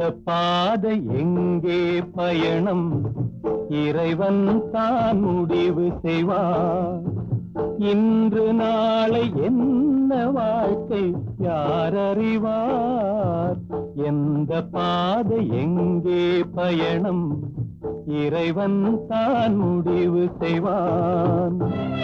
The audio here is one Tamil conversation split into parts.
பாதை எங்கே பயணம் இறைவன் தான் முடிவு செய்வார் இன்று நாளை என்ன வாழ்க்கை யார் அறிவார் எந்த பாதை எங்கே பயணம் இறைவன் தான் முடிவு செய்வான்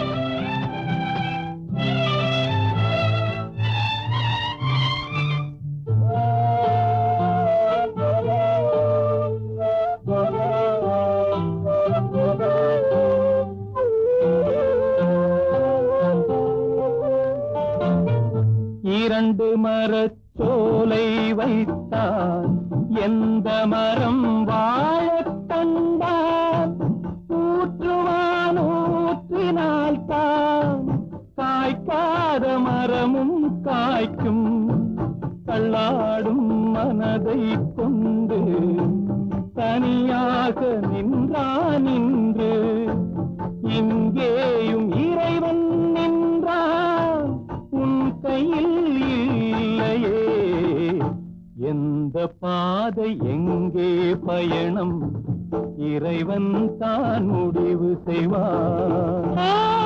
இரண்டு மரச்சோலை வைத்தார் எந்த மரம் வாழக் கண்டார் ஊற்றுவான் ஊற்றினால் தான் காய்க்காத மரமும் காய்க்கும் தள்ளாடும் மனதை கொண்டு தனியாக நின்றான் நின்று இங்கேயும் இறைவன் நின்றான் உன் கையில் இல்லையே எந்த பாதை எங்கே பயணம் இறைவன் தான் முடிவு செய்வான்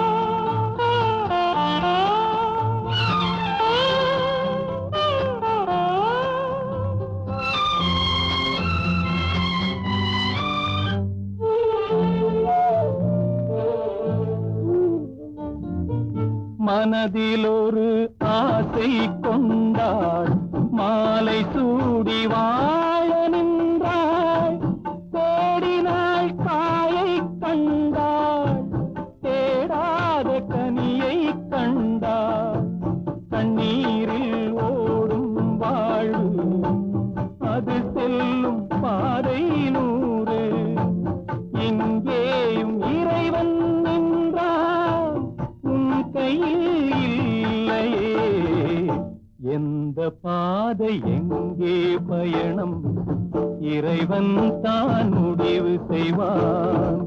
மனதில் ஒரு ஆசை கொண்டாள் மாலை சூடி வாழ நின்றாள் தேடினாள் காயை கண்டாள் தேடாத கனியை கண்டாள் கண்ணீரில் ஓடும் வாழ்வு அது செல்லும் பாதை நூறு இங்கேயும் இறைவன் நின்றான் உன் கையில் இல்லையே எந்த பாதை எங்கே பயணம் இறைவன் தான் முடிவு செய்வான்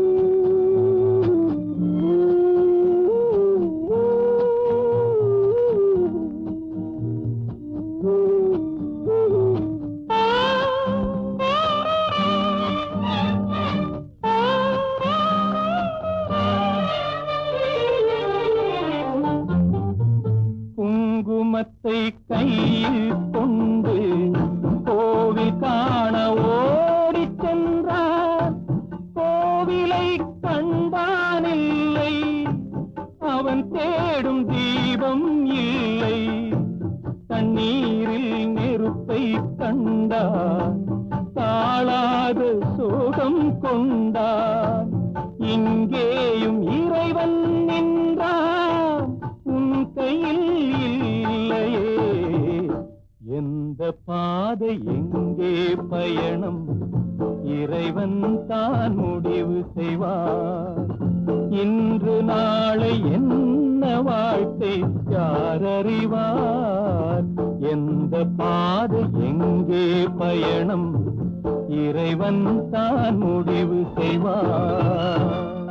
குங்குமத்தை கையில் கொண்டு கோவில் காண ஓடிச் சென்றார் கோவிலை கண்டானில்லை அவன் தேடும் தீபம் இல்லை தண்ணீரில் நெருப்பை கண்டார் தாழாத சோகம் கொண்டார் இங்கேயும் இறைவன் நின்றான் உன் கையில் இல்லையே எந்த பாதை எங்கே பயணம் இறைவன் தான் முடிவு செய்வார் இன்று நாளை என்ன வாழ்க்கை யார் அறிவார் எந்த பாதை எங்கே பயணம் இறைவன் தான் முடிவு செய்வார்